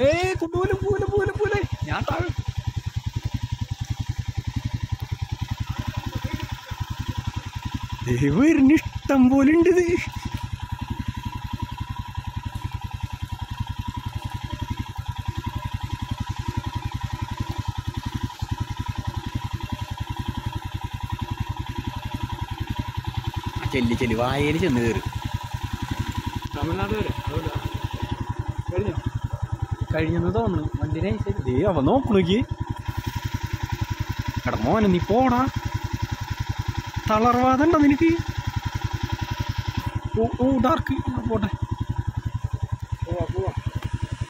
ഏയ് കൊണ്ടുപോലും പോലെ പോലെ പോലെ ഞാൻ താഴെ ദൈവം ഇഷ്ടം പോലെ ഉണ്ട് ഇത് ആ ചെല്ലി ചെല്ലി വായയിൽ ചെന്ന് കയറി തമിഴ്നാട് വരെ അതുകൊണ്ടാ. കഴിഞ്ഞോ കഴിഞ്ഞെന്ന് തോന്നുന്നു വണ്ടിനെ ദേ അവ നോക്കണോക്ക് എടാ മോനെ നീ പോടാ തളർവാദണ്ട നിനക്ക് ഓ ഓ ഡാർക്ക് പോട്ടെ